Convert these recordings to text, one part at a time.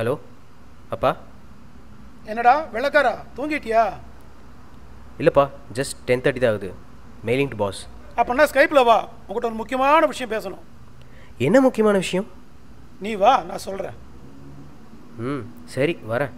Hello அப்பா என்னடா வெள்ளக்காரா தூங்கிட்டியா இல்லைப்பா ஜஸ்ட் டென் தேர்ட்டி தான் ஆகுது மெயிலிங் டு பாஸ் அப்படின்னா ஸ்கைப்பில் வா உங்கள்கிட்ட ஒரு முக்கியமான விஷயம் பேசணும் என்ன முக்கியமான விஷயம் நீ வா நான் சொல்கிறேன் ம் சரி வரேன்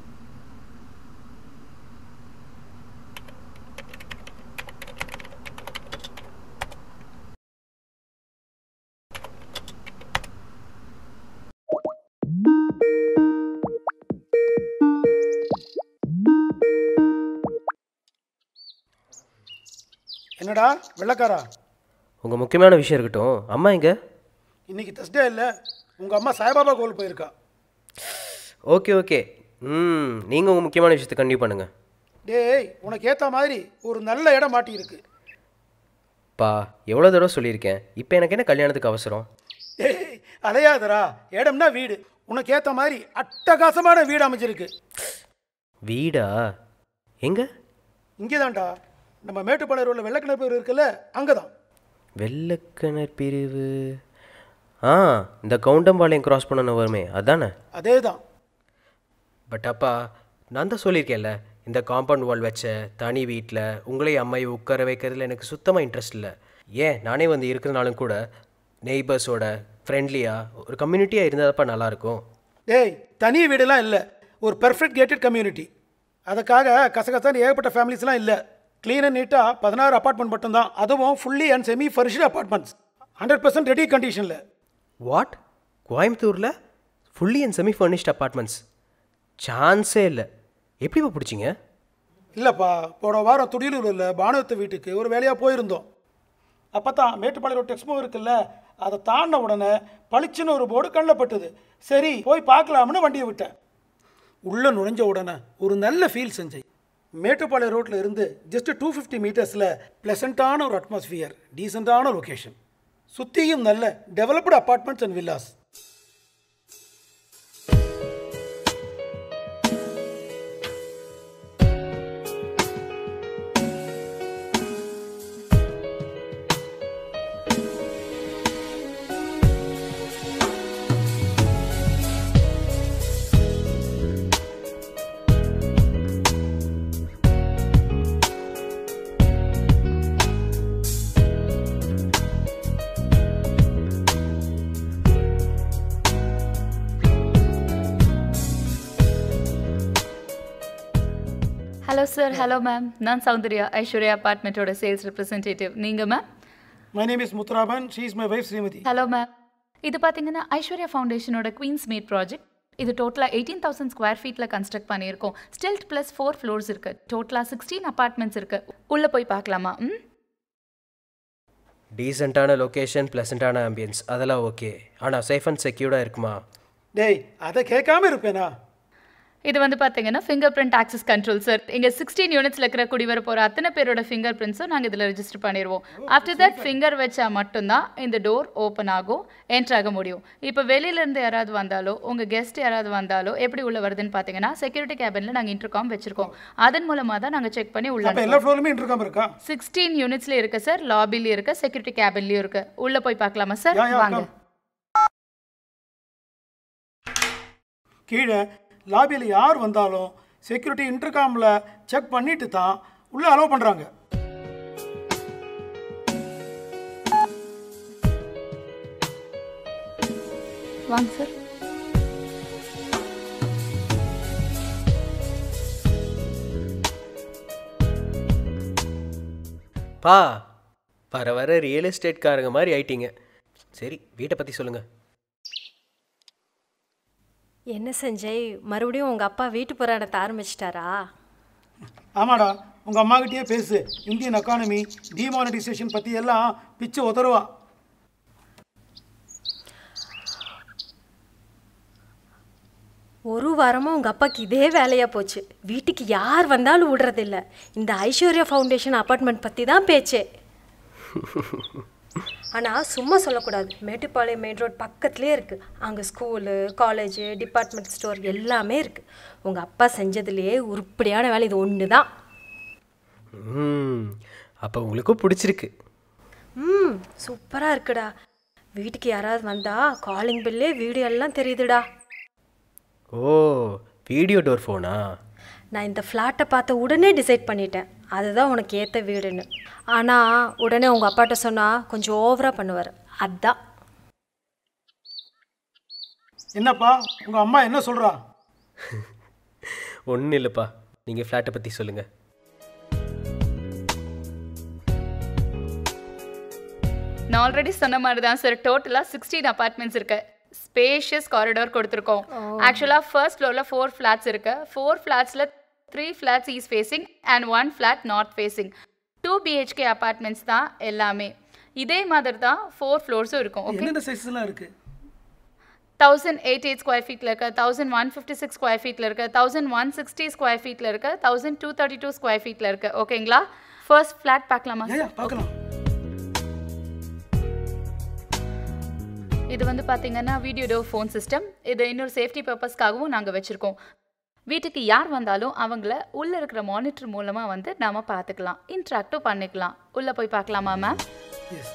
என்னடா வெள்ளக்காரா உங்கள் முக்கியமான விஷயம் இருக்கட்டும் அம்மா எங்க இன்னைக்கு தஸ்டே இல்லை உங்கள் அம்மா சாய்பாபா கோவில் போயிருக்கா ஓகே ஓகே ம் நீங்கள் உங்கள் முக்கியமான விஷயத்தை கண்டிப்பாக பண்ணுங்கள் டேய் உனக்கு ஏற்ற மாதிரி ஒரு நல்ல இடம் மாட்டியிருக்கு பா எவ்வளோ தடவை சொல்லியிருக்கேன் இப்போ எனக்கு என்ன கல்யாணத்துக்கு அவசரம் டேய் அலையாதரா இடம்னா வீடு உனக்கு ஏற்ற மாதிரி அட்டகாசமான வீடு அமைஞ்சிருக்கு வீடா எங்க இங்கே தான்டா நம்ம மேட்டுப்பாளையர் உள்ள வெள்ளக்கிணறு பேர் இருக்குல்ல அங்கே தான் வெள்ளக்கிணர் பிரிவு ஆ இந்த கவுண்டம்பாளையம் கிராஸ் பண்ணணும் வருமே அதானே அதே தான் பட் அப்பா நான் தான் சொல்லியிருக்கேன்ல இந்த காம்பவுண்ட் வால் வச்ச தனி வீட்டில் உங்களையும் அம்மையை உட்கார வைக்கிறதுல எனக்கு சுத்தமாக இன்ட்ரெஸ்ட் இல்லை ஏன் நானே வந்து இருக்கிறனாலும் கூட நெய்பர்ஸோட ஃப்ரெண்ட்லியாக ஒரு கம்யூனிட்டியாக இருந்தாதப்பா நல்லாயிருக்கும் டேய் தனி வீடுலாம் இல்லை ஒரு பெர்ஃபெக்ட் கேட்டட் கம்யூனிட்டி அதுக்காக கசகசான்னு ஏகப்பட்ட ஃபேமிலிஸ்லாம் இல்லை க்ளீன் அண்ட் நீட்டாக பதினாறு அப்பார்ட்மெண்ட் மட்டும்தான் அதுவும் fully and semi furnished apartments hundred percent ready கண்டிஷனில் வாட் கோயம்புத்தூரில் fully and semi furnished apartments சான்ஸே இல்லை எப்படிப்பா பிடிச்சிங்க இல்லைப்பா போன வாரம் துடியலூரில் பானுவத்த வீட்டுக்கு ஒரு வேலையாக போயிருந்தோம் அப்போ தான் மேட்டுப்பாளையம் டெக்ஸ்மோ இருக்குல்ல அதை தாண்டின உடனே பளிச்சுன்னு ஒரு போர்டு கண்ணில் பட்டுது சரி போய் பார்க்கலாம்னு வண்டியை விட்டேன் உள்ளே நுழைஞ்ச உடனே ஒரு நல்ல ஃபீல் செஞ்சேன் மேட்டுப்பாளையம் ரோட்டில் இருந்து ஜஸ்ட் டூ ஃபிஃப்டி மீட்டர்ஸில் ப்ளசண்ட்டான ஒரு அட்மாஸ்ஃபியர் டீசெண்டான லொக்கேஷன் சுற்றியும் நல்ல developed apartments and villas hello sir hello ma'am நான் சௌந்தர்யா ஐஸ்வர்யா அப்பார்ட்மெண்ட்டோட சேல்ஸ் ரெப்ரசன்டேட்டிவ் நீங்கள் ma'am my name is Muthuraman she is my wife Srimathi hello ma'am இது பார்த்தீங்கன்னா ஐஸ்வர்யா ஃபவுண்டேஷனோட குவீன்ஸ் மீட் ப்ராஜெக்ட் இது டோட்டலாக எயிட்டீன் தௌசண்ட் ஸ்கொயர் ஃபீட்டில் கன்ஸ்ட்ரக்ட் பண்ணியிருக்கோம் ஸ்டில்ட் ப்ளஸ் ஃபோர் ஃப்ளோர்ஸ் இருக்குது டோட்டலாக சிக்ஸ்டீன் அப்பார்ட்மெண்ட்ஸ் இருக்குது உள்ளே போய் பார்க்கலாமா ம் டீசெண்டான லொக்கேஷன் ப்ளசண்ட்டான ஆம்பியன்ஸ் அதெல்லாம் ஓகே ஆனால் சேஃப் அண்ட் செக்யூர்டாக இருக்குமா டேய் அதை கேட்காம இருப்பேனா இது வந்து பார்த்தீங்கன்னா finger print access control sir இங்கே சிக்ஸ்டீன் யூனிட்ஸில் இருக்கிற குடி வர போகிற அத்தனை பேரோட ஃபிங்கர் பிரிண்ட்ஸும் நாங்கள் இதில் ரெஜிஸ்டர் பண்ணிடுவோம் ஆஃப்டர் தட் ஃபிங்கர் வச்சா மட்டும்தான் இந்த டோர் ஓப்பன் ஆகும் என்ட்ரு ஆக முடியும் இப்போ வெளியிலேருந்து யாராவது வந்தாலோ உங்கள் கெஸ்ட் யாராவது வந்தாலோ எப்படி உள்ள வருதுன்னு பார்த்தீங்கன்னா செக்யூரிட்டி கேபினில் நாங்கள் இன்டர்காம் வச்சிருக்கோம் அதன் மூலமாக தான் நாங்கள் செக் பண்ணி உள்ள அப்போ எல்லா ஃப்ளோருமே இன்டர்காம் இருக்கா சிக்ஸ்டீன் யூனிட்ஸ்ல இருக்கு சார் லாபிலையும் இருக்கு செக்யூரிட்டி கேபின்லயும் இருக்கு உள்ள போய் பார்க்கலாமா சார் யா, யா, வாங்க come. கீழே லாபியில் யார் வந்தாலும் செக்யூரிட்டி இன்டர்காமில் செக் பண்ணிட்டு தான் உள்ளே அலோவ் பண்ணுறாங்க வாங்க சார் பா வர வர ரியல் எஸ்டேட்காரங்க மாதிரி ஆயிட்டீங்க சரி வீட்டை பற்றி சொல்லுங்கள் என்ன சஞ்சய் மறுபடியும் உங்கள் அப்பா வீட்டு புராணத்தை ஆரம்பிச்சிட்டாரா ஆமாடா உங்கள் அம்மாகிட்டயே பேசு இந்தியன் எக்கானமி டிமானிட்டைசேஷன் பற்றி எல்லாம் பிச்சு உதருவா ஒரு வாரமாக உங்கள் அப்பாவுக்கு இதே வேலையாக போச்சு வீட்டுக்கு யார் வந்தாலும் விடுறதில்ல இந்த ஐஸ்வர்யா ஃபவுண்டேஷன் அப்பார்ட்மெண்ட் பற்றி தான் பேச்சே ஆனால் சும்மா சொல்லக்கூடாது மேட்டுப்பாளையம் மெயின் ரோட் பக்கத்துலேயே இருக்குது அங்கே ஸ்கூலு காலேஜு டிபார்ட்மெண்ட் ஸ்டோர் எல்லாமே இருக்குது உங்கள் அப்பா செஞ்சதுலேயே உருப்படியான வேலை இது ஒன்று தான் ம் அப்போ உங்களுக்கும் பிடிச்சிருக்கு ம் சூப்பராக இருக்குடா வீட்டுக்கு யாராவது வந்தால் காலிங் பில்லே வீடியோ எல்லாம் தெரியுதுடா ஓ வீடியோ டோர் ஃபோனா நான் இந்த ஃப்ளாட்டை பார்த்த உடனே டிசைட் பண்ணிட்டேன் அதுதான் உனக்கு ஏற்ற வீடுன்னு ஆனால் உடனே உங்கள் அப்பாட்ட சொன்னால் கொஞ்சம் ஓவராக பண்ணுவார் அதான் என்னப்பா உங்கள் அம்மா என்ன சொல்கிறா ஒன்றும் இல்லைப்பா நீங்கள் ஃப்ளாட்டை பற்றி சொல்லுங்கள் நான் ஆல்ரெடி சொன்ன மாதிரி தான் சார் டோட்டலாக சிக்ஸ்டீன் அப்பார்ட்மெண்ட்ஸ் இருக்கு ஸ்பேஷியஸ் காரிடார் கொடுத்துருக்கோம் ஆக்சுவலாக ஃபர்ஸ்ட் ஃப்ளோரில் ஃபோர் ஃப்ளாட்ஸ் இருக்கு ஃபோர் ஃப்ளாட்ஸில் three flats east facing and one flat north facing two BHK apartments தான் எல்லாமே இதே மாதிரி தான் ஃபோர் ஃப்ளோர்ஸும் இருக்கும் ஓகே என்னென்ன சைஸ்லாம் இருக்குது தௌசண்ட் எயிட் எயிட் ஸ்கொயர் ஃபீட்டில் இருக்க thousand one fifty six square ஃபீட்டில் இருக்க தௌசண்ட் ஒன் சிக்ஸ்டி ஸ்கொயர் ஃபீட்டில் இருக்க thousand two thirty two square ஃபீட்டில் இருக்கு ஓகேங்களா ஃபர்ஸ்ட் ஃப்ளாட் பார்க்கலாமா ஏயா பார்க்கலாம் இது வந்து பார்த்தீங்கன்னா வீடியோ டோர் ஃபோன் சிஸ்டம் இது இன்னொரு சேஃப்டி பர்பஸ்க்காகவும் நாங்கள் வச்சுருக்கோம் வீட்டுக்கு யார் வந்தாலும் அவங்கள உள்ளே இருக்கிற மானிட்டர் மூலமாக வந்து நாம பார்த்துக்கலாம் இன்ட்ராக்டும் பண்ணிக்கலாம் உள்ளே போய் பார்க்கலாமா மேம் எஸ்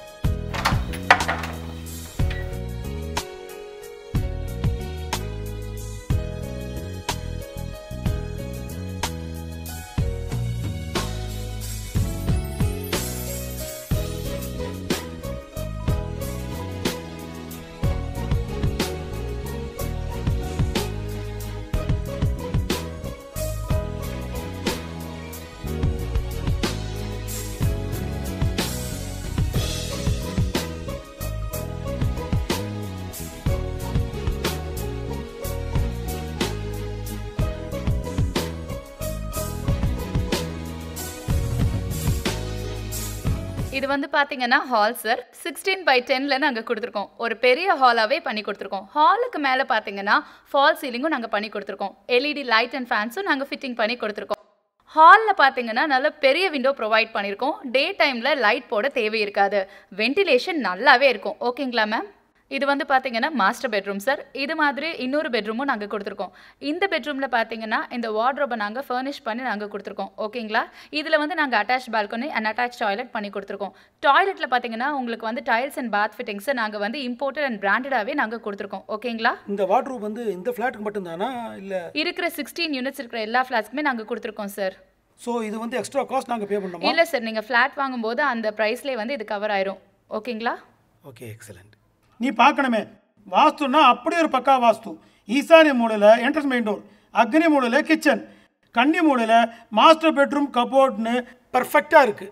இது வந்து பார்த்தீங்கன்னா ஹால் சார் சிக்ஸ்டீன் பை டென்னில் நாங்கள் கொடுத்துருக்கோம் ஒரு பெரிய ஹாலாகவே பண்ணி கொடுத்துருக்கோம் ஹாலுக்கு மேலே பார்த்தீங்கன்னா ஃபால் சீலிங்கும் நாங்கள் பண்ணி கொடுத்துருக்கோம் எல்இடி லைட் அண்ட் ஃபேன்ஸும் நாங்கள் ஃபிட்டிங் பண்ணி கொடுத்துருக்கோம் ஹாலில் பார்த்தீங்கன்னா நல்ல பெரிய விண்டோ ப்ரொவைட் பண்ணியிருக்கோம் டே டைமில் லைட் போட தேவை இருக்காது வென்டிலேஷன் நல்லாவே இருக்கும் ஓகேங்களா மேம் இது வந்து பார்த்தீங்கன்னா மாஸ்டர் பெட்ரூம் சார் இது மாதிரி இன்னொரு பெட்ரூமும் நாங்கள் கொடுத்துருக்கோம் இந்த பெட்ரூமில் பார்த்தீங்கன்னா இந்த வார்ட்ரோபை நாங்கள் ஃபர்னிஷ் பண்ணி நாங்கள் கொடுத்துருக்கோம் ஓகேங்களா இதில் வந்து நாங்கள் attach balcony and attach toilet பண்ணி கொடுத்துருக்கோம் டாய்லெட்டில் பார்த்தீங்கன்னா உங்களுக்கு வந்து டைல்ஸ் அண்ட் பாத் ஃபிட்டிங்ஸை நாங்கள் வந்து இம்போர்ட்டட் அண்ட் பிராண்டடாகவே நாங்கள் கொடுத்துருக்கோம் ஓகேங்களா இந்த வாட்ரூப் வந்து இந்த ஃப்ளாட்டுக்கு மட்டும்தானா இல்லை இருக்கிற சிக்ஸ்டீன் யூனிட்ஸ் இருக்கிற எல்லா ஃப்ளாட்ஸ்க்குமே நாங்கள் கொடுத்துருக்கோம் சார் ஸோ இது வந்து எக்ஸ்ட்ரா காஸ்ட் நாங்கள் பே பண்ணோமா இல்லை சார் நீங்கள் ஃப்ளாட் வாங்கும்போது அந்த ப்ரைஸ்லேயே வந்து இது கவர் ஆயிரும் ஓகேங்களா ஓகே எக்ஸலண்ட் நீ பார்க்கணுமே வாஸ்துன்னா அப்படியே ஒரு பக்கா வாஸ்து ஈசானிய மூலையில் என்ட்ரன்ஸ் மெயின் டோர் அக்னி மூலையில் கிச்சன் கன்னி மூலையில் மாஸ்டர் பெட்ரூம் கபோர்ட்னு பர்ஃபெக்டாக இருக்குது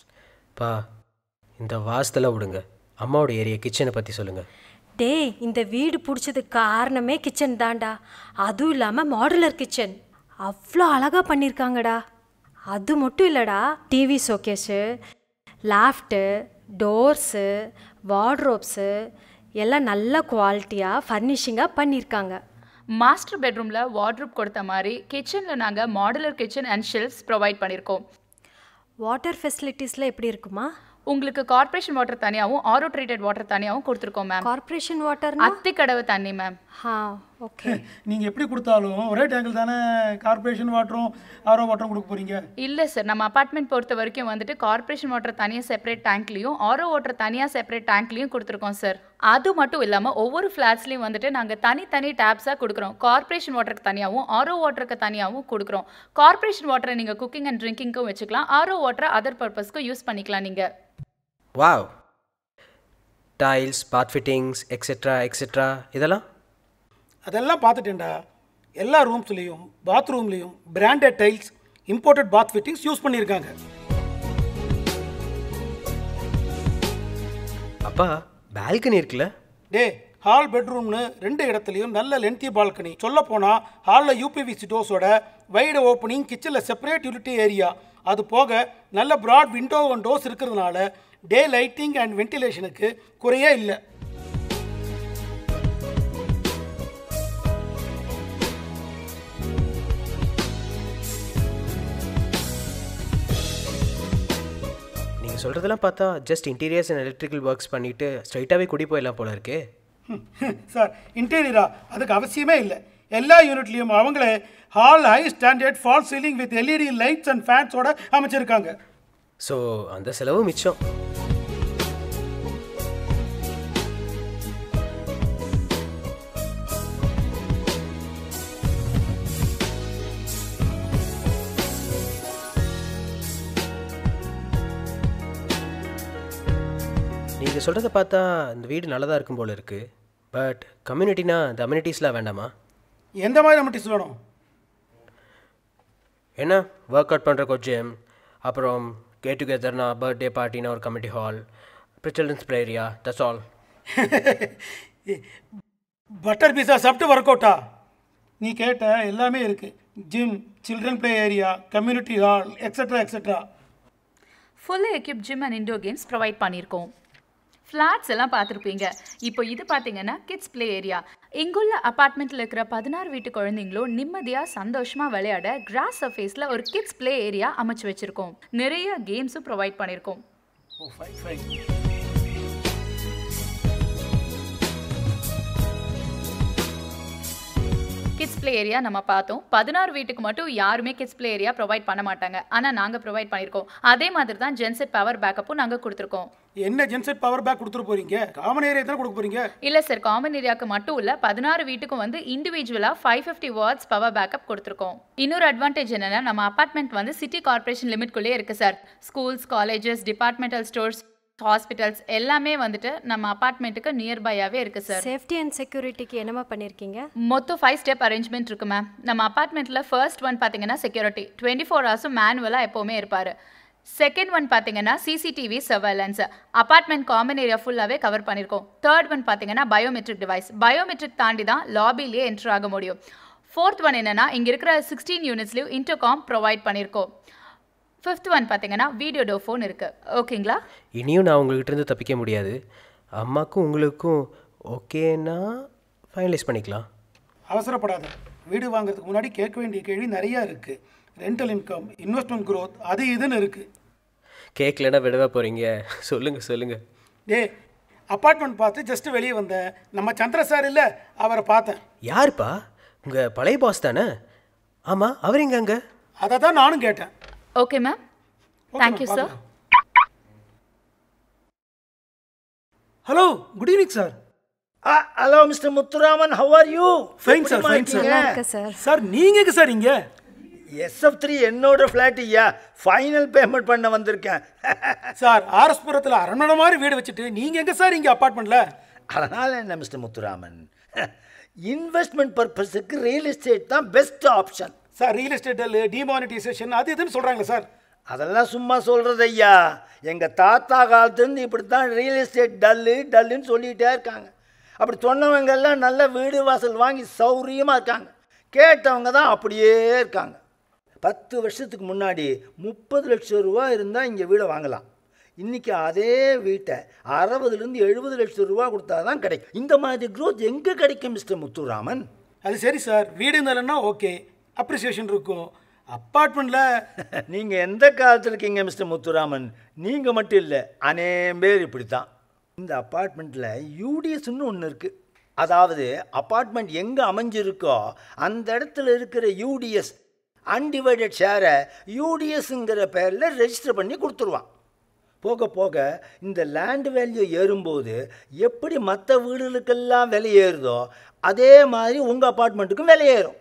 பா இந்த வாஸ்தெல்லாம் விடுங்க அம்மாவோட ஏரியா கிச்சனை பற்றி சொல்லுங்கள் டேய் இந்த வீடு பிடிச்சதுக்கு காரணமே கிச்சன் தான்டா அதுவும் இல்லாமல் மாடுலர் கிச்சன் அவ்வளோ அழகாக பண்ணியிருக்காங்கடா அது மட்டும் இல்லைடா TV showcase loft doors wardrobes எல்லாம் நல்ல குவாலிட்டியாக ஃபர்னிஷிங்காக பண்ணியிருக்காங்க மாஸ்டர் பெட்ரூமில் வார்ட்ரூப் கொடுத்த மாதிரி கிச்சனில் நாங்கள் modular kitchen and shelves provide பண்ணியிருக்கோம் வாட்டர் ஃபெசிலிட்டிஸ்லாம் எப்படி இருக்குமா உங்களுக்கு கார்ப்பரேஷன் வாட்டர் தனியாகவும் ஆரோ ட்ரீட்டட் வாட்டர் தனியாகவும் கொடுத்துருக்கோம் மேம் கார்ப்பரேஷன் வாட்டர்னா அத்திக்கடவு தண்ணி மேம் ஆ ஓகே நீங்கள் எப்படி கொடுத்தாலும் ஒரே டேங்கில் தானே கார்ப்பரேஷன் வாட்டரும் ஆரோ வாட்டரும் கொடுக்க போகிறீங்க இல்லை சார் நம்ம அப்பார்ட்மெண்ட் பொறுத்த வரைக்கும் வந்துட்டு கார்ப்பரேஷன் வாட்டர் தனியாக செப்பரேட் டேங்க்லையும் ஆரோ வாட்டர் தனியாக செப்பரேட் டேங்க்லையும் கொடுத்துருக்கோம் சார் அது மட்டும் இல்லாமல் ஒவ்வொரு ஃப்ளாட்ஸ்லையும் வந்துட்டு நாங்கள் தனித்தனி டேப்ஸாக கொடுக்குறோம் கார்ப்பரேஷன் வாட்டருக்கு தனியாகவும் ஆரோ வாட்டருக்கு தனியாகவும் கொடுக்குறோம் கார்ப்பரேஷன் வாட்டரை நீங்கள் குக்கிங் அண்ட் ட்ரிங்கிங்க்கும் வச்சுக்கலாம் ஆரோ வாட்டரை அதர் பர்பஸ்க்கு யூஸ் பண்ணிக்கலாம் நீங்கள் wow tiles bath fittings etcetera etcetera இதெல்லாம் அதெல்லாம் பார்த்துட்டேன்டா எல்லா ரூம்ஸ்லேயும் பாத்ரூம்லேயும் branded tiles imported bath fittings use பண்ணியிருக்காங்க அப்பா பால்கனி இருக்குல்ல டே ஹால் பெட்ரூம்னு ரெண்டு இடத்துலையும் நல்ல லென்த்தி பால்கனி சொல்ல போனால் ஹாலில் யூபிவிசி டோஸோட வைடு ஓப்பனிங் கிச்சனில் செப்பரேட் யூனிட்டி ஏரியா அது போக நல்ல ப்ராட் விண்டோ அண்ட் டோஸ் இருக்கிறதுனால டே லைட்டிங் அண்ட் வென்டிலேஷனுக்கு குறையே இல்லை நீங்கள் சொல்கிறதெல்லாம் பார்த்தா just interiors and electrical works பண்ணிவிட்டு ஸ்ட்ரைட்டாகவே குடி போயிடலாம் போல இருக்கே சார் இன்டீரியரா அதுக்கு அவசியமே இல்லை எல்லா யூனிட்லேயும் அவங்களே hall high standard fall ceiling with LED lights and ஃபேன்ஸோட அமைச்சிருக்காங்க ஸோ அந்த செலவு மிச்சம் நீங்கள் சொல்கிறத பார்த்தா இந்த வீடு நல்லதாக இருக்கும் போல இருக்குது பட் கம்யூனிட்டினா இந்த அம்யூனிட்டிஸ்லாம் வேண்டாமா எந்த மாதிரி அமிட்டிஸ் வேணும் என்ன ஒர்க் அவுட் பண்ணுற ஜிம் அப்புறம் கெட் டுகெதர்னா பர்த்டே பார்ட்டினா ஒரு கமிட்டி ஹால் அப்புறம் children's play area that's all butter pizza சாப்பிட்டு ஒர்க் அவுட்டா நீ கேட்ட எல்லாமே இருக்குது gym children play area community hall extra extra fully equip gym and indoor games provide பண்ணியிருக்கோம் ஃப்ளாட்ஸ் எல்லாம் பார்த்துருப்பீங்க இப்போ இது பார்த்தீங்கன்னா கிட்ஸ் ப்ளே ஏரியா இங்குள்ள அப்பார்ட்மெண்ட்டில் இருக்கிற பதினாறு வீட்டு குழந்தைங்களும் நிம்மதியாக சந்தோஷமாக விளையாட கிராஸ் சர்ஃபேஸில் ஒரு கிட்ஸ் ப்ளே ஏரியா அமைச்சு வச்சுருக்கோம் நிறைய கேம்ஸும் ப்ரொவைட் பண்ணியிருக்கோம் oh fine fine kids play area நம்ம பார்த்தோம் பதினாறு வீட்டுக்கு மட்டும் யாருமே கிட்ஸ் ப்ளே ஏரியா ப்ரொவைட் பண்ண மாட்டாங்க ஆனால் நாங்கள் ப்ரொவைட் பண்ணியிருக்கோம் அதே மாதிரி தான் ஜென்செட் பவர் பேக்கப்பும் நாங்கள் கொடுத்துருக்கோம் என்ன ஜென்செட் பவர் பேக் கொடுத்துட்டு போறீங்க காமன் ஏரியா தான் கொடுக்க போறீங்க இல்லை சார் காமன் ஏரியாவுக்கு மட்டும் இல்லை பதினாறு வீட்டுக்கும் வந்து இண்டிவிஜுவலாக five fifty watts power backup கொடுத்துருக்கோம் இன்னொரு அட்வான்டேஜ் என்னன்னா நம்ம அப்பார்ட்மெண்ட் வந்து சிட்டி கார்ப்பரேஷன் லிமிட்குள்ளே இருக்குது sir schools colleges departmental stores hospitals எல்லாமே வந்துட்டு நம்ம அப்பார்ட்மெண்ட்டுக்கு நியர்பையாகவே இருக்குது சார் சேஃப்டி அண்ட் செக்யூரிட்டிக்கு என்னம்மா பண்ணியிருக்கீங்க மொத்தம் ஃபைவ் ஸ்டெப் அரேஞ்ச்மெண்ட் இருக்கு மேம் நம்ம அப்பார்ட்மெண்ட்டில் ஃபர்ஸ்ட் ஒன் பார்த்தீங்கன்னா செக்யூரிட்டி டுவெண்ட்டி ஃபோர் ஹவர்ஸும் மேனுவலாக எப்போவுமே இருப்பார் செகண்ட் ஒன் பார்த்தீங்கன்னா CCTV surveillance apartment common area ஃபுல்லாகவே கவர் பண்ணியிருக்கோம் தேர்ட் ஒன் பார்த்தீங்கன்னா பயோமெட்ரிக் டிவைஸ் பயோமெட்ரிக் தாண்டி தான் லாபிலேயே என்ட்ரு ஆக முடியும் ஃபோர்த் ஒன் என்னன்னா இங்கே இருக்கிற சிக்ஸ்டீன் யூனிட்ஸ்லையும் இன்டர்காம் ப்ரொவைட் பண்ணியிருக்கோம் ஃபிஃப்த் ஒன் பார்த்தீங்கன்னா வீடியோ டோ ஃபோன் இருக்குது ஓகேங்களா இனியும் நான் உங்கள்கிட்ட இருந்து தப்பிக்க முடியாது அம்மாக்கும் உங்களுக்கும் ஓகேனா ஃபைனலைஸ் பண்ணிக்கலாம் அவசரப்படாத வீடு வாங்குறதுக்கு முன்னாடி கேட்க வேண்டிய கேள்வி நிறையா இருக்குது ரெண்டல் இன்கம் இன்வெஸ்ட்மெண்ட் growth அது இதுன்னு இருக்குது கேட்கலன்னா விடவா போகிறீங்க சொல்லுங்கள் சொல்லுங்கள் டே அப்பார்ட்மெண்ட் பார்த்து ஜஸ்ட் வெளியே வந்தேன் நம்ம சந்திர சார் இல்லை அவரை பார்த்தேன் யாருப்பா உங்கள் பழைய பாஸ் தானே ஆமாம் அவர் எங்க அங்கே அதை தான் நானும் கேட்டேன் okay ma'am thank you sir hello good evening sir hello mister Muthuraman how are you fine sir fine sir நல்லா இருக்கு சார் சார் நீங்கள் எங்க சார் இங்கே எஸ்எஃப் த்ரீ என்னோட ஃப்ளாட் ஐயா ஃபைனல் பேமெண்ட் பண்ண வந்திருக்கேன் சார் ஆர்எஸ்புரத்தில் அரண்மனை மாதிரி வீடு வச்சுட்டு நீங்கள் எங்கே சார் இங்கே அப்பார்ட்மெண்ட்டில் அதனால் என்ன மிஸ்டர் முத்துராமன் இன்வெஸ்ட்மெண்ட் பர்பஸுக்கு ரியல் எஸ்டேட் தான் best option sir real estate demonetization அது இதுன்னு சொல்கிறாங்களே சார் அதெல்லாம் சும்மா சொல்கிறது ஐயா எங்கள் தாத்தா காலத்துலேருந்து இப்படி தான் ரியல் எஸ்டேட் டல்லு டல்லுன்னு சொல்லிகிட்டே இருக்காங்க அப்படி சொன்னவங்க எல்லாம் நல்ல வீடு வாசல் வாங்கி சௌரியமாக இருக்காங்க கேட்டவங்க தான் அப்படியே இருக்காங்க பத்து வருஷத்துக்கு முன்னாடி முப்பது லட்சம் ரூபா இருந்தால் இங்கே வீடை வாங்கலாம் இன்றைக்கி அதே வீட்டை அறுபதுலேருந்து எழுபது லட்சம் ரூபா கொடுத்தா தான் கிடைக்கும் இந்த மாதிரி க்ரோத் எங்கே கிடைக்கும் மிஸ்டர் முத்துராமன் அது சரி சார் வீடு இருந்தாலும்னா ஓகே அப்ரிசியேஷன் இருக்கும் அப்பார்ட்மெண்ட்டில் நீங்கள் எந்த காலத்தில் இருக்கீங்க மிஸ்டர் முத்துராமன் நீங்கள் மட்டும் இல்லை அநேகம் பேர் இப்படி தான் இந்த அப்பார்ட்மெண்ட்டில் யூடிஎஸ்ன்னு ஒன்று இருக்குது அதாவது அப்பார்ட்மெண்ட் எங்கே அமைஞ்சிருக்கோ அந்த இடத்துல இருக்கிற யூடிஎஸ் அன்டிவைடட் ஷேரை யூடிஎஸ்ங்கிற பேரில் ரெஜிஸ்டர் பண்ணி கொடுத்துருவான் போக போக இந்த லேண்ட் வேல்யூ ஏறும்போது எப்படி மற்ற வீடுகளுக்கெல்லாம் விலை ஏறுதோ அதே மாதிரி உங்கள் அப்பார்ட்மெண்ட்டுக்கும் விலை ஏறும்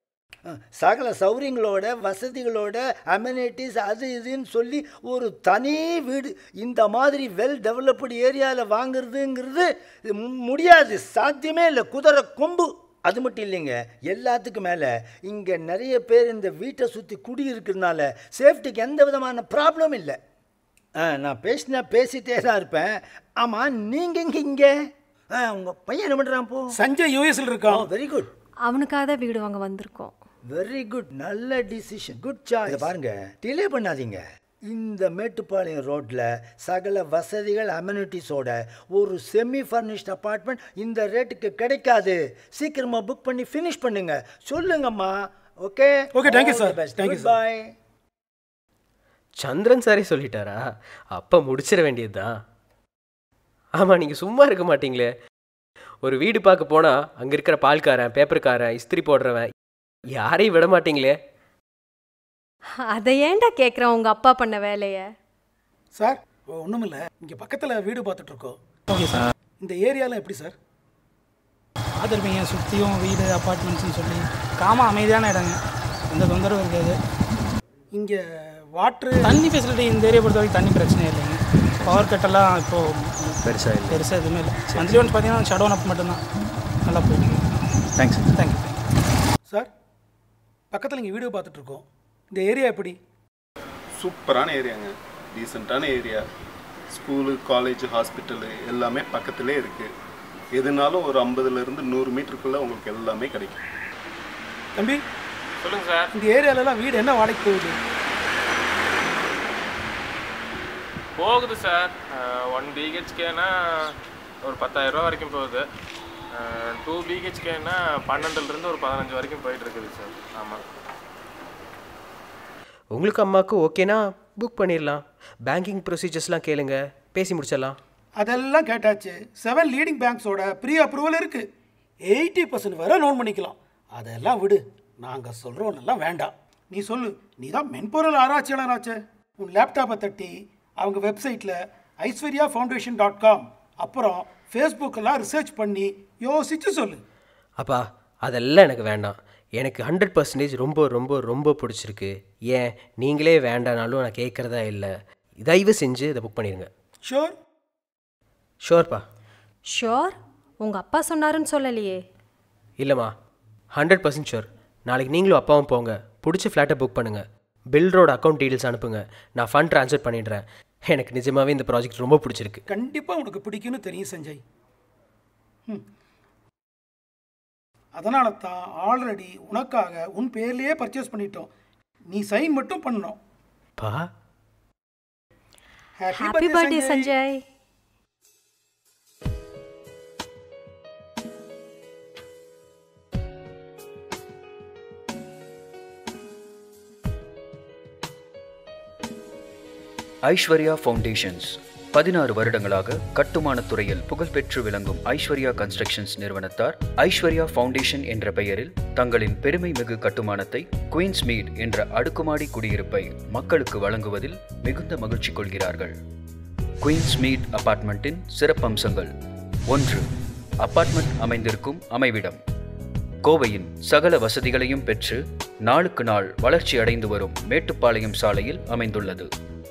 சகல சௌரியங்களோட வசதிகளோட அமெனிட்டிஸ் அது இதுன்னு சொல்லி ஒரு தனி வீடு இந்த மாதிரி வெல் டெவலப்டு ஏரியாவில் வாங்குறதுங்கிறது மு- முடியாது சாத்தியமே இல்லை குதிரை கொம்பு அது மட்டும் இல்லைங்க எல்லாத்துக்கும் மேலே இங்கே நிறைய பேர் இந்த வீட்டை சுற்றி குடியிருக்கிறதுனால சேஃப்டிக்கு எந்த விதமான ப்ராப்ளம் இல்லை ஆ நான் பேசினா பேசிட்டே தான் இருப்பேன் ஆமாம் நீங்கள் எங்கே இங்கே ஆ உங்கள் பையன் என்ன பண்ணுறான் போ சஞ்சய் யூஎஸ்ல ஓ இருக்கான் வெரி குட் அவனுக்காக தான் வீடு வாங்க வந்திருக்கோம் வெரி குட் நல்ல டிசிஷன் குட் சாய்ஸ் பாருங்க டிலே பண்ணாதீங்க இந்த மேட்டுப்பாளையம் ரோட்ல சகல வசதிகள் அமெனிட்டிஸோட ஒரு செமி ஃபர்னிஷ்ட் அபார்ட்மெண்ட் இந்த ரேட்டுக்கு கிடைக்காது சீக்கிரமா புக் பண்ணி ஃபினிஷ் பண்ணுங்க சொல்லுங்கம்மா okay Okay, thank you, sir. Thank you, sir. Bye Chandran சாரே சொல்லிட்டாரா அப்போ முடிச்சிட வேண்டியதுதான் ஆமாம் நீங்கள் சும்மா இருக்க மாட்டீங்களே ஒரு வீடு பார்க்க போனால் அங்கே இருக்கிற பால்காரன் பேப்பர்காரன் இஸ்திரி போடுறவன் யாரையும் விட மாட்டீங்களே அதை ஏன்டா கேட்குறேன் உங்கள் அப்பா பண்ண வேலையை சார் ஒன்றும் இல்லை இங்கே பக்கத்தில் வீடு பார்த்துட்டு இருக்கோம் ஓகே சார் இந்த ஏரியாவில் எப்படி சார் பார்த்துருப்பீங்க சுற்றியும் வீடு அப்பார்ட்மெண்ட்ஸ்னு சொல்லி காம அமைதியான இடங்க எந்த தொந்தரவும் இருக்காது இங்கே வாட்ரு தண்ணி ஃபெசிலிட்டி இந்த ஏரியா பொறுத்த வரைக்கும் தண்ணி பிரச்சனை இல்லைங்க பவர் கட்டெல்லாம் இப்போது பெருசாக இல்லை பெருசாக எதுவுமே இல்லை மந்த்லி ஒன்ஸ் பார்த்தீங்கன்னா ஷடோன் அப் மட்டும்தான் நல்லா போயிட்டு தேங்க்ஸ் தேங்க்யூ சார் பக்கத்தில் இங்கே வீடியோ பார்த்துட்ருக்கோம் இந்த ஏரியா எப்படி சூப்பரான ஏரியாங்க டீசெண்டான ஏரியா ஸ்கூலு காலேஜ் ஹாஸ்பிட்டலு எல்லாமே பக்கத்திலே இருக்குது எதுனாலும் ஒரு ஐம்பதுலேருந்து நூறு மீட்டருக்குள்ளே உங்களுக்கு எல்லாமே கிடைக்கும் தம்பி சொல்லுங்க சார் இந்த ஏரியாலலாம் வீடு என்ன வாடகைக்கு போகுது போகுது சார் ஒன் பிஹெச்கேனா ஒரு பத்தாயிரம் ரூபா வரைக்கும் போகுது டூ பிஹெச்கேனா பன்னெண்டுலேருந்து ஒரு பதினஞ்சு வரைக்கும் போயிட்டு இருக்குது சார் ஆமாம் உங்களுக்கு அம்மாவுக்கு ஓகேனா புக் பண்ணிடலாம் பேங்கிங் ப்ரொசீஜர்ஸ்லாம் கேளுங்க பேசி முடிச்சிடலாம் அதெல்லாம் கேட்டாச்சு செவன் லீடிங் பேங்க்ஸோட ப்ரீ அப்ரூவல் இருக்குது எயிட்டி பர்சன்ட் வரை லோன் பண்ணிக்கலாம் அதெல்லாம் விடு நாங்கள் சொல்கிறோன்னெல்லாம் வேண்டாம் நீ சொல்லு நீ தான் மென்பொருள் ஆராய்ச்சியாளராச்சே உன் லேப்டாப்பை தட்டி அவங்க வெப்சைட்டில் ஐஸ்வர்யா ஃபவுண்டேஷன் டாட் காம் அப்புறம் ஃபேஸ்புக்கெல்லாம் ரிசர்ச் பண்ணி யோசிச்சு சொல்லு அப்பா அதெல்லாம் எனக்கு வேண்டாம் எனக்கு ஹண்ட்ரட் பர்சன்டேஜ் ரொம்ப ரொம்ப ரொம்ப பிடிச்சிருக்கு ஏன் நீங்களே வேண்டானாலும் நான் கேட்குறதா இல்லை தயவு செஞ்சு இதை புக் பண்ணிடுங்க ஷோர் ஷோர்ப்பா ஷோர் உங்கள் அப்பா சொன்னாருன்னு சொல்லலையே இல்லைம்மா ஹண்ட்ரட் பர்சன்ட் ஷோர் நாளைக்கு நீங்களும் அப்பாவும் போங்க பிடிச்ச ஃப்ளாட்டை புக் பண்ணுங்கள் பில்டரோட அக்கௌண்ட் டீட்டெயில்ஸ் அனுப்புங்க நான் ஃபண்ட் ட்ரான்ஸ்ஃபர் பண்ணிடுறேன் எனக்கு நிஜமாகவே இந்த ப்ராஜெக்ட் ரொம்ப பிடிச்சிருக்கு கண்டிப்பாக உனக்கு பிடிக்கும்னு தெரியும் சஞ்சய் ம் அதனால தான் ஆல்ரெடி உனக்காக உன் பேர்லேயே பர்ச்சேஸ் பண்ணிட்டோம் நீ சைன் மட்டும் பண்ணணும் பா happy birthday Sanjay Aishwarya foundations பதினாறு வருடங்களாக கட்டுமானத் துறையில் புகழ்பெற்று விளங்கும் ஐஸ்வர்யா கன்ஸ்ட்ரக்ஷன்ஸ் நிறுவனத்தார் ஐஸ்வர்யா ஃபவுண்டேஷன் என்ற பெயரில் தங்களின் பெருமை மிகு கட்டுமானத்தை குயின்ஸ் மீட் என்ற அடுக்குமாடி குடியிருப்பை மக்களுக்கு வழங்குவதில் மிகுந்த மகிழ்ச்சி கொள்கிறார்கள் குயின்ஸ் மீட் அபார்ட்மெண்ட்டின் சிறப்பம்சங்கள் ஒன்று அபார்ட்மெண்ட் அமைந்திருக்கும் அமைவிடம் கோவையின் சகல வசதிகளையும் பெற்று நாளுக்கு நாள் வளர்ச்சி அடைந்து வரும் மேட்டுப்பாளையம் சாலையில் அமைந்துள்ளது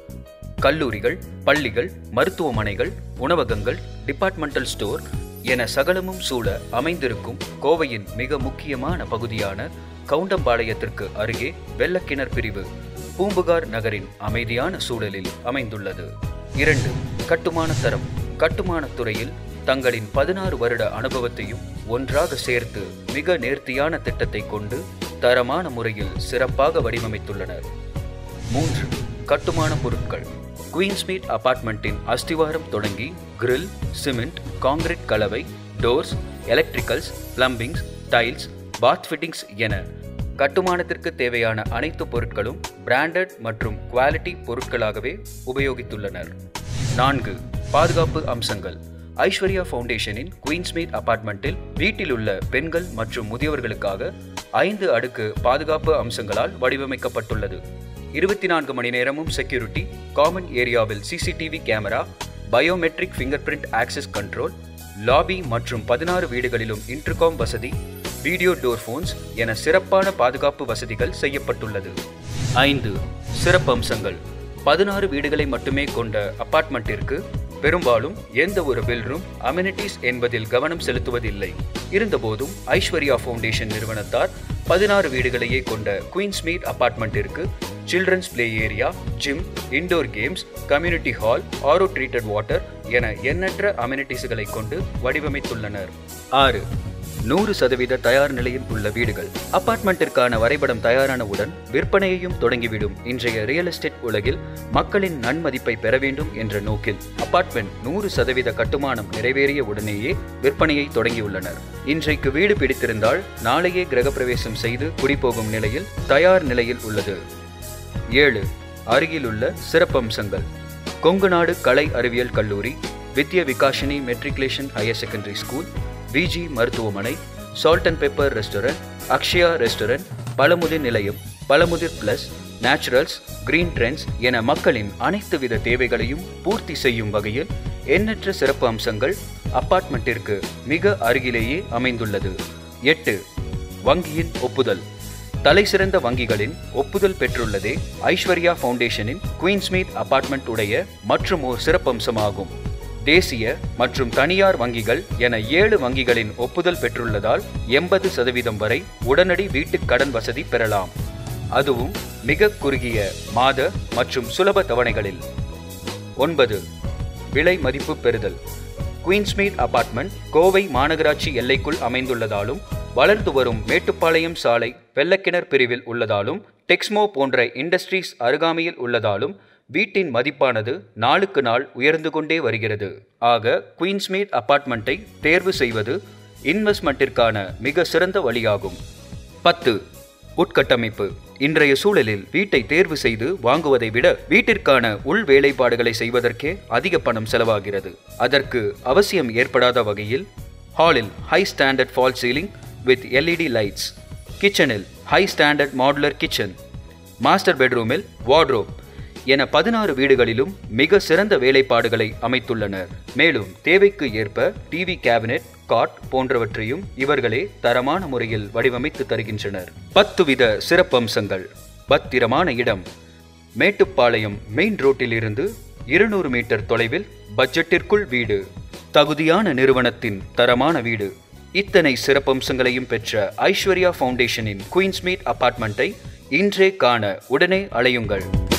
கல்லூரிகள் பள்ளிகள் மருத்துவமனைகள் உணவகங்கள் டிபார்ட்மெண்டல் ஸ்டோர் என சகலமும் சூழ அமைந்திருக்கும் கோவையின் மிக முக்கியமான பகுதியான கவுண்டம்பாளையத்திற்கு அருகே வெள்ளக்கிணர் பிரிவு பூம்புகார் நகரின் அமைதியான சூழலில் அமைந்துள்ளது இரண்டு கட்டுமான தரம் கட்டுமானத் துறையில் தங்களின் பதினாறு வருட அனுபவத்தையும் ஒன்றாக சேர்த்து மிக நேர்த்தியான திட்டத்தை கொண்டு தரமான முறையில் சிறப்பாக வடிவமைத்துள்ளனர் மூன்று கட்டுமான பொருட்கள் குயின்ஸ்மீட் அபார்ட்மெண்ட்டின் அஸ்திவாரம் தொடங்கி கிரில் சிமெண்ட் காங்கிரீட் கலவை doors electricals plumbings tiles bath fittings என கட்டுமானத்திற்கு தேவையான அனைத்து பொருட்களும் பிராண்டட் மற்றும் குவாலிட்டி பொருட்களாகவே உபயோகித்துள்ளனர் நான்கு பாதுகாப்பு அம்சங்கள் ஐஸ்வர்யா ஃபவுண்டேஷனின் குயின்ஸ்மீட் அபார்ட்மெண்ட்டில் வீட்டில் உள்ள பெண்கள் மற்றும் முதியவர்களுக்காக ஐந்து அடுக்கு பாதுகாப்பு அம்சங்களால் வடிவமைக்கப்பட்டுள்ளது இருபத்தி நான்கு மணி நேரமும் செக்யூரிட்டி காமன் ஏரியாவில் CCTV camera biometric finger print access control lobby மற்றும் பதினாறு வீடுகளிலும் இன்டர்காம் வசதி வீடியோ டோர் ஃபோன்ஸ் என சிறப்பான பாதுகாப்பு வசதிகள் செய்யப்பட்டுள்ளது ஐந்து சிறப்பம்சங்கள் பதினாறு வீடுகளை மட்டுமே கொண்ட அபார்ட்மெண்ட்டிற்கு பெரும்பாலும் எந்த ஒரு பில்ரும் அமெனிட்டிஸ் என்பதில் கவனம் செலுத்துவதில்லை இருந்தபோதும் ஐஸ்வர்யா ஃபவுண்டேஷன் நிறுவனத்தார் பதினாறு வீடுகளையே கொண்ட குயின்ஸ்மீட் அபார்ட்மெண்ட்டிற்கு children's play area gym indoor games community hall RO treated water என எண்ணற்ற அமெனிட்டிஸ்களை கொண்டு வடிவமைத்துள்ளனர் ஆறு நூறு சதவீத தயார் நிலையில் உள்ள வீடுகள் அபார்ட்மெண்ட்டிற்கான வரைபடம் தயாரானவுடன் விற்பனையையும் தொடங்கிவிடும் இன்றைய ரியல் எஸ்டேட் உலகில் மக்களின் நன்மதிப்பை பெற வேண்டும் என்ற நோக்கில் அபார்ட்மெண்ட் நூறு சதவீத கட்டுமானம் நிறைவேறிய உடனேயே விற்பனையை தொடங்கியுள்ளனர் இன்றைக்கு வீடு பிடித்திருந்தால் நாளையே கிரகப்பிரவேசம் செய்து குடிபோகும் நிலையில் தயார் நிலையில் உள்ளது ஏழு அருகிலுள்ள சிறப்பம்சங்கள் கொங்குநாடு கலை அறிவியல் கல்லூரி Vidya Vikashini matriculation higher secondary school Viji மருத்துவமனை salt and pepper restaurant Akshaya restaurant Pazhamudhir Nilayam Pazhamudhir plus naturals green trends என மக்களின் அனைத்து வித தேவைகளையும் பூர்த்தி செய்யும் வகையில் எண்ணற்ற சிறப்பு அம்சங்கள் அப்பார்ட்மெண்ட்டிற்கு மிக அருகிலேயே அமைந்துள்ளது எட்டு வங்கியின் ஒப்புதல் தலைசிறந்த வங்கிகளின் ஒப்புதல் பெற்றுள்ளதே ஐஸ்வர்யா ஃபவுண்டேஷனின் குயின்ஸ்மீத் அபார்ட்மெண்ட் உடைய மற்றும் ஓர் சிறப்பம்சமாகும் தேசிய மற்றும் தனியார் வங்கிகள் என ஏழு வங்கிகளின் ஒப்புதல் பெற்றுள்ளதால் எண்பது சதவீதம் வரை உடனடி வீட்டுக் கடன் வசதி பெறலாம் அதுவும் மிக குறுகிய மாத மற்றும் சுலப தவணைகளில் ஒன்பது விலை மதிப்பு பெறுதல் குயின்ஸ்மீட் அபார்ட்மெண்ட் கோவை மாநகராட்சி எல்லைக்குள் அமைந்துள்ளதாலும் வளர்ந்து வரும் மேட்டுப்பாளையம் சாலை வெள்ளக்கிணர் பிரிவில் உள்ளதாலும் டெக்ஸ்மோ போன்ற இண்டஸ்ட்ரீஸ் அருகாமையில் உள்ளதாலும் வீட்டின் மதிப்பானது நாளுக்கு நாள் உயர்ந்து கொண்டே வருகிறது ஆக குயின்ஸ்மீட் அபார்ட்மெண்ட்டை தேர்வு செய்வது இன்வெஸ்ட்மெண்ட்டிற்கான மிக சிறந்த வழியாகும் பத்து உட்கட்டமைப்பு இன்றைய சூழலில் வீட்டை தேர்வு செய்து வாங்குவதை விட வீட்டிற்கான உள் வேலைப்பாடுகளை செய்வதற்கே அதிக பணம் செலவாகிறது அதற்கு அவசியம் ஏற்படாத வகையில் ஹாலில் high standard fall ceiling with LED lights கிச்சனில் high standard modular kitchen master பெட்ரூமில் வார்ட்ரோப் என பதினாறு வீடுகளிலும் மிக சிறந்த வேலைப்பாடுகளை அமைத்துள்ளனர் மேலும் தேவைக்கு ஏற்ப டிவி கேபினெட் காட் போன்றவற்றையும் இவர்களே தரமான முறையில் வடிவமைத்து தருகின்றனர் பத்து வித சிறப்பம்சங்கள் பத்திரமான இடம் மேட்டுப்பாளையம் மெயின் ரோட்டில் இருந்து இருநூறு மீட்டர் தொலைவில் பட்ஜெட்டிற்குள் வீடு தகுதியான நிறுவனத்தின் தரமான வீடு இத்தனை சிறப்பம்சங்களையும் பெற்ற ஐஸ்வர்யா ஃபவுண்டேஷனின் குயின்ஸ்மீட் அபார்ட்மெண்ட்டை இன்றே காண உடனே அலையுங்கள்